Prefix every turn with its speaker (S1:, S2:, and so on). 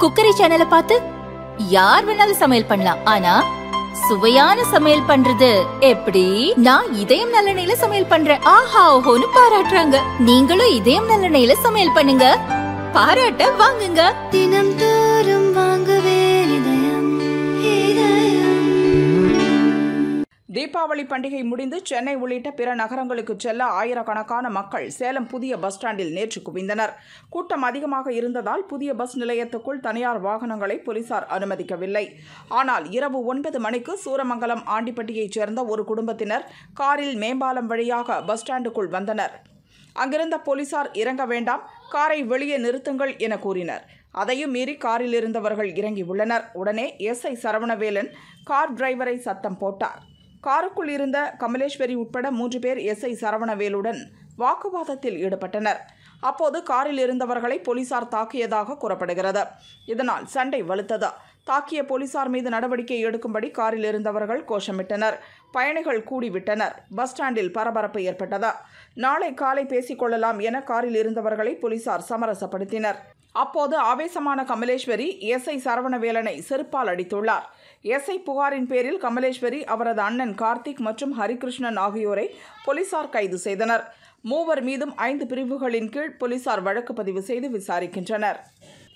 S1: cookery சேனலை பார்த்து யார் வேணாலும் சமையல் பண்ணலாம் ஆனா சுவையான சமையல் பண்றது எப்படி நான் இதயம் நல்லெண்ணெயில சமையல் பண்றேன் ஆஹா ஓஹோன்னு பாராட்டுறாங்க நீங்களும் இதயம் நல்லெண்ணெயில சமையல் பண்ணுங்க பாராட்ட வாங்குங்க
S2: தினம் தோறும் வாங்குவே இதயம் இதயம்
S3: தீபாவளி பண்டிகை முடிந்து சென்னை உள்ளிட்ட பிற நகரங்களுக்கு செல்ல ஆயிரக்கணக்கான மக்கள் சேலம் புதிய பஸ் ஸ்டாண்டில் நேற்று குவிந்தனர் கூட்டம் அதிகமாக இருந்ததால் புதிய பஸ் நிலையத்துக்குள் தனியார் வாகனங்களை போலீசார் அனுமதிக்கவில்லை ஆனால் இரவு ஒன்பது மணிக்கு சூரமங்கலம் ஆண்டிப்பட்டியைச் சேர்ந்த ஒரு குடும்பத்தினர் காரில் மேம்பாலம் வழியாக பஸ் ஸ்டாண்டுக்குள் வந்தனர் அங்கிருந்த போலீசார் இறங்க வேண்டாம் காரை வெளியே நிறுத்துங்கள் என கூறினர் அதையும் மீறி காரில் இருந்தவர்கள் இறங்கி உள்ளனர் உடனே எஸ்ஐ சரவணவேலன் கார் டிரைவரை சத்தம் போட்டார் காருக்குள் இருந்த கமலேஸ்வரி உட்பட மூன்று பேர் எஸ்ஐ சரவணவேலுடன் வாக்குவாதத்தில் ஈடுபட்டனர் அப்போது காரில் இருந்தவர்களை போலீசார் தாக்கியதாக கூறப்படுகிறது இதனால் சண்டை வலுத்தது தாக்கிய போலீசார் மீது நடவடிக்கை எடுக்கும்படி காரில் இருந்தவர்கள் கோஷமிட்டனர் பயணிகள் கூடிவிட்டனர் பஸ் ஸ்டாண்டில் பரபரப்பு ஏற்பட்டது நாளை காலை பேசிக்கொள்ளலாம் என காரில் இருந்தவர்களை போலீசார் சமரசப்படுத்தினர் அப்போது ஆவேசமான கமலேஸ்வரி எஸ்ஐ சரவணவேலனை செருப்பால் அடித்துள்ளார் எஸ்ஐ புகாரின் பேரில் கமலேஸ்வரி அவரது அண்ணன் கார்த்திக் மற்றும் ஹரிகிருஷ்ணன் ஆகியோரை போலீசார் கைது செய்தனர் மூவர் மீதும் ஐந்து பிரிவுகளின் கீழ் போலீசார் வழக்கு பதிவு செய்து விசாரிக்கின்றனர்